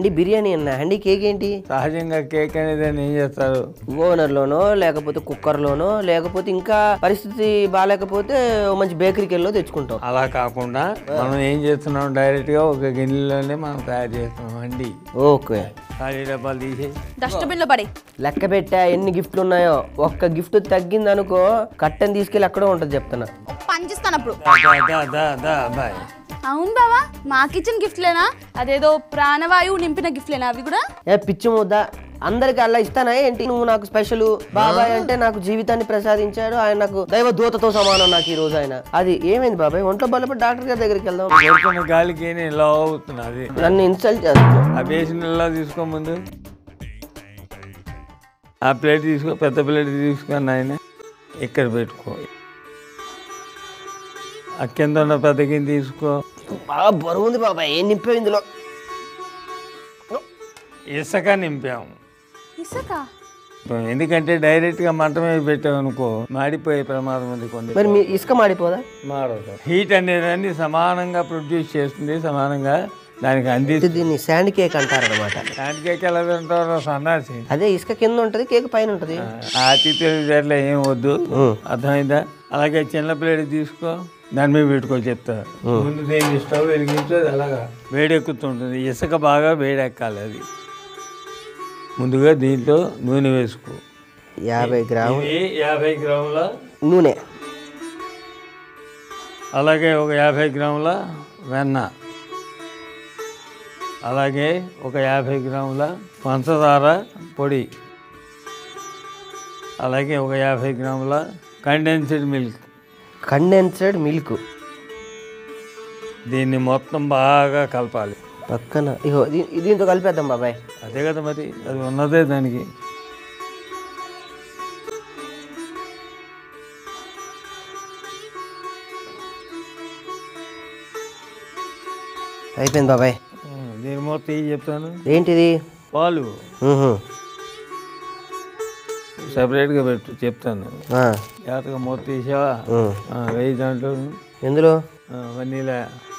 అండి బిర్యానీ అన్న అండి కేక్ ఏంటి సహజంగా కేక్ అనేది ఏం చేస్తారు ఓవెనర్లోనో లేకపోతే కుక్కర్లోనో లేకపోతే ఇంకా పరిస్థితి బాగాలేకపోతే ఓ మంచి బేకరీకి వెళ్ళో తెచ్చుకుంటాం అలా కాకుండా మనం ఏం చేస్తున్నాం డైరెక్ట్ గా ఒక గిన్నెలోనే మనం తయారు చేస్తున్నాం అండి ఓకే ఖాళీ డబ్బాలు తీసి డస్ట్బిన్ లో పడే లెక్క పెట్టా ఎన్ని గిఫ్ట్లు ఉన్నాయో ఒక్క గిఫ్ట్ తగ్గింది అనుకో కట్టని తీసుకెళ్ళి అక్కడే ఉంటుంది చెప్తున్నా పనిచేస్తాను అప్పుడు దా, దా, దా, దా, బాయ్ అవును బావా మాకిచ్చిన గిఫ్ట్లేనా అదేదో ప్రాణవాయువు నింపిన గిఫ్ట్లేనా అవి కూడా ఏ పిచ్చి ముద్ద అందరికి అలా ఇస్తానా ఏంటి నువ్వు నాకు స్పెషల్ బాబాయ్ అంటే నాకు జీవితాన్ని ప్రసాదించాడు ఆయన నాకు దైవ దూతతో సమానం నాకు ఈ రోజు ఆయన అది ఏమైంది బాబాయ్ ఒంట్లో బలపడి డాక్టర్ గారి దగ్గరికి వెళ్దాం కొడుకున్న గాలికి నేను ఇలా అవుతున్నా అది నన్ను ఇన్సల్ట్ చేస్తున్నా ఆ బేసిన్ ఇలా తీసుకో ముందు ఆ ప్లేట్ తీసుకో పెద్ద ప్లేట్ తీసుకొని ఆయన ఇక్కడ పెట్టుకో ఆ కింద ఉన్న పెద్ద గిన్నె తీసుకో బాగా బరువు ఉంది బాబాయ్ ఏం నింపావు ఇందులో ఇసుక నింపాము ఇసుక ఎందుకంటే డైరెక్ట్గా మంట మీద పెట్టావు అనుకో మాడిపోయే ప్రమాదం ఉంది కొన్ని మరి మీ ఇసుక మాడిపోదా మాడదు హీట్ అనేది అన్ని సమానంగా ప్రొడ్యూస్ చేస్తుంది సమానంగా దానికి అంది ఇది దీన్ని శాండ్ కేక్ అంటారు అనమాట దాని కేక్ ఎలా తింటారో సన్నాసి అదే ఇసుక కింద ఉంటది కేక్ పైన ఉంటది ఆ అతి తెలివితేటలు ఏం వద్దు అర్థమైందా అలాగే చిన్న ప్లేట్ తీసుకో దాని మీద పెట్టుకో చెప్తా ముందు దేని స్టవ్ వెలిగించు అది అలాగా వేడెక్కుతుంటుంది ఇసుక బాగా వేడెక్కాలి అది ముందుగా దీంట్లో నూనె వేసుకో యాభై గ్రాము ఇది యాభై గ్రాముల నూనె అలాగే ఒక యాభై గ్రాముల వెన్న అలాగే ఒక యాభై గ్రాముల పంచదార పొడి అలాగే ఒక యాభై గ్రాముల కండెన్స్డ్ మిల్క్ కండెన్సెడ్ మిల్క్ దీన్ని మొత్తం బాగా కలపాలి పక్కన ఇగో దీ- దీంతో కలిపేద్దాం బాబాయ్ అదే కదా మరి అది ఉన్నదే దానికి అయిపోయింది బాబాయ్ ఉం, దీని మొత్తం ఏం చెప్తాను ఏంటిది పాలు ఉహు. సపరేట్గా పెట్టు చెప్తాను ఆ, జాగ్రత్తగా మొత్తం తీసావా ఉమ్. ఆ, వెయ్యి దాంట్లో ఎందులో ఆ, వనీలా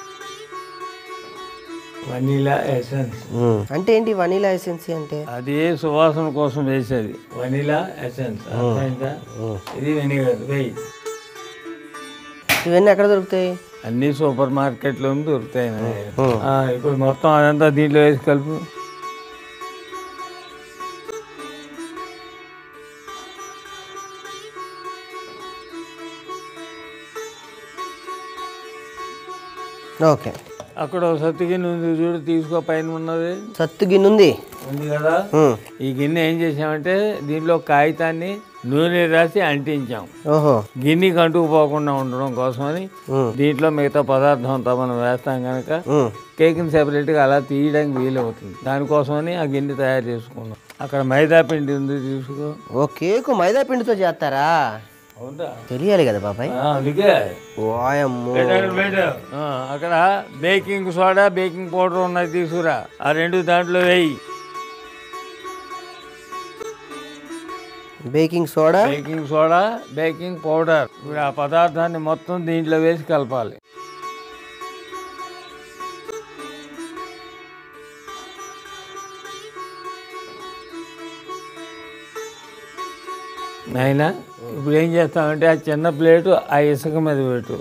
వనీలా ఎసెన్స్ ఉమ్. అంటే ఏంటి వనీలా ఎసెన్సీ అంటే అది సువాసన కోసం వేసేది వనీలా ఎసెన్స్ అర్థమైందా ఇది వెనిగర్ వెయ్యి ఇవన్నీ ఎక్కడ దొరుకుతాయి అన్ని సూపర్ మార్కెట్లో దొరుకుతాయి నాయన. ఆ, ఇప్పుడు మొత్తం అదంతా దీంట్లో వేసి కలుపు ఓకే అక్కడ ఒక సత్తు గిన్నె ఉంది చూడు తీసుకో పైన ఉన్నది సత్తు గిన్నె ఉంది ఉంది కదా ఉమ్. ఈ గిన్నె ఏం చేసామంటే దీంట్లో కాగితాన్ని నూనె రాసి అంటించాం ఓహో గిన్నెకి అంటుకుపోకుండా ఉండడం కోసమని ఉమ్. దీంట్లో మిగతా పదార్థం అంతా మనం వేస్తాం కనుక ఉమ్. కేక్ని సెపరేట్గా అలా తీయడానికి వీలవుతుంది దానికోసమని ఆ గిన్నె తయారు చేసుకున్నాం అక్కడ మైదా పిండి ఉంది తీసుకో ఓ కేకు మైదా పిండితో చేస్తారా అవునా తెలియాలి కదా బాబాయ్ అందుకే వాయమ్మో ఆ, అక్కడ బేకింగ్ సోడా బేకింగ్ పౌడర్ ఉన్నది తీసుకురా ఆ రెండు దాంట్లో వేయి baking soda baking soda baking powder ఇప్పుడు ఆ పదార్థాన్ని మొత్తం దీంట్లో వేసి కలపాలి నాయనా ఇప్పుడు ఏం చేస్తామంటే ఆ చిన్న ప్లేటు ఆ ఇసుక మీద పెట్టు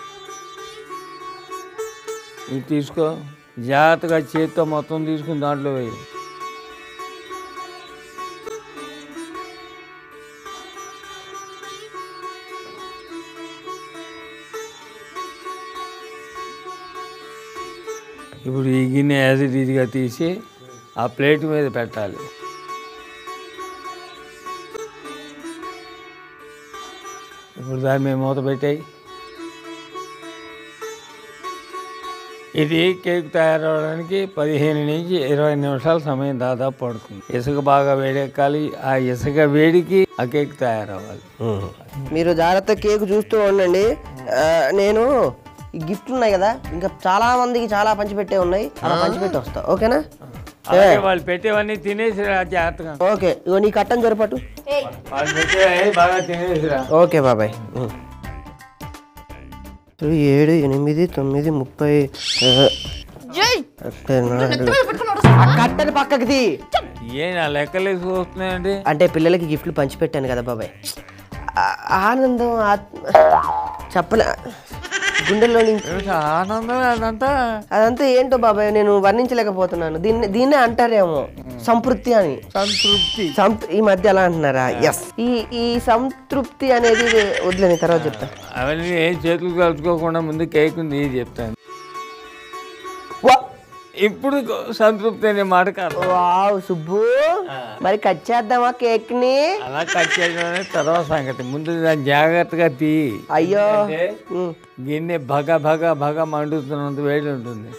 ఇది తీసుకో జాగ్రత్తగా చేతితో మొత్తం తీసుకుని దాంట్లో వేయి ఇప్పుడు ఈ గిన్నె యాజ్ ఇట్ ఈజ్గా తీసి ఆ ప్లేట్ మీద పెట్టాలి ఇప్పుడు దాన్ని మేము మూత పెట్టాయి ఇది కేక్ తయారవడానికి పదిహేను నుంచి ఇరవై నిమిషాల సమయం దాదాపు పడుతుంది ఇసుక బాగా వేడెక్కాలి ఆ ఇసుక వేడికి ఆ కేక్ తయారవ్వాలి మీరు జాగ్రత్త కేక్ చూస్తూ ఉండండి ఆ, నేను ఈ గిఫ్ట్లు ఉన్నాయి కదా ఇంకా చాలా మందికి చాలా పంచిపెట్టే ఉన్నాయి అలా పంచిపెట్టి వస్తా ఓకేనా అలాగే వాళ్ళు పెట్టేవన్నీ తినేసిరా జాగ్రత్తగా ఓకే ఇగో నీ కట్టం జరపటు వాళ్ళు పెట్టేవి బాగా తినేసిరా ఓకే బాబాయ్ ఉం. ఏడు ఎనిమిది తొమ్మిది ముప్పై ఆ, జై ఒకటి, నాలుగు, నెత్తి మీద పెట్టుకుని నడుస్తా ఆ కట్టని పక్కకి తీ ఏం ఆ లెక్కలేసి వస్తున్నాయండి అంటే పిల్లలకి గిఫ్ట్లు పంచిపెట్టాను కదా బాబాయ్ ఆ- ఆనందం ఆత్మ చెప్పలే గుండెల్లో నుంచి ఏమిటి ఆనందం అదంతా అదంతా ఏంటో బాబాయ్ నేను వర్ణించలేకపోతున్నాను దీన్ని దీన్నే అంటారేమో సంతృప్తి అని సంతృప్తి సంత్ ఈ మధ్య అలా అంటున్నారా ఎస్ ఈ ఈ సంతృప్తి అనేది వదిలేని తర్వాత చెప్తా అవన్నీ ఏం చేతులు కలుసుకోకుండా ముందు కేక్ ఉంది చెప్తాను వా ఇప్పుడు సంతృప్తి అనే మాట కాదు వావ్ సుబ్బు మరి కట్ చేద్దామా కేక్ ని అలా కట్ చేయడం అనేది తర్వాత సంగతి ముందు దాన్ని జాగ్రత్తగా తీ అయ్యో అంటే ఉమ్. గిన్నె భగ భగ భగ మండుతున్నంత వేడి ఉంటుంది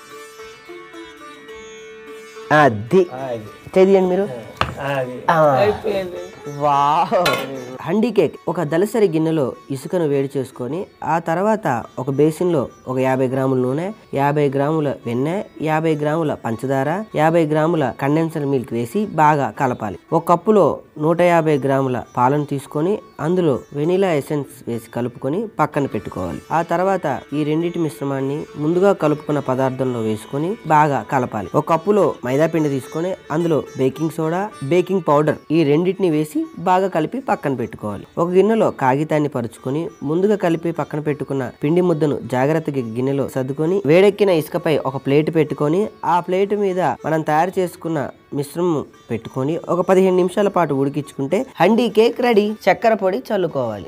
అది అది తెలియండి మీరు అది ఆ. అయిపోయింది వావ్ హండీ కేక్ ఒక దలసరి గిన్నెలో ఇసుకను వేడి చేసుకొని ఆ తర్వాత ఒక బేసిన్లో ఒక యాభై గ్రాముల నూనె యాభై గ్రాముల వెన్నె యాభై గ్రాముల పంచదార యాభై గ్రాముల కండెన్సర్ మిల్క్ వేసి బాగా కలపాలి ఒక కప్పులో నూట యాభై గ్రాముల పాలను తీసుకొని అందులో వెనిలా ఎసెన్స్ వేసి కలుపుకొని పక్కన పెట్టుకోవాలి ఆ తర్వాత ఈ రెండింటి మిశ్రమాన్ని ముందుగా కలుపుకున్న పదార్థంలో వేసుకొని బాగా కలపాలి ఒక కప్పులో మైదా పిండి తీసుకొని అందులో బేకింగ్ సోడా బేకింగ్ పౌడర్ ఈ రెండింటిని వేసి బాగా కలిపి పక్కన పెట్టుకోవాలి ఒక గిన్నెలో కాగితాన్ని పరుచుకొని ముందుగా కలిపి పక్కన పెట్టుకున్న పిండి ముద్దను జాగ్రత్తగా గిన్నెలో సర్దుకొని వేడెక్కిన ఇసుకపై ఒక ప్లేట్ పెట్టుకొని ఆ ప్లేట్ మీద మనం తయారు చేసుకున్న మిశ్రమం పెట్టుకొని ఒక పదిహేను నిమిషాల పాటు ఉడికించుకుంటే హండీ కేక్ రెడీ చక్కెర పొడి చల్లుకోవాలి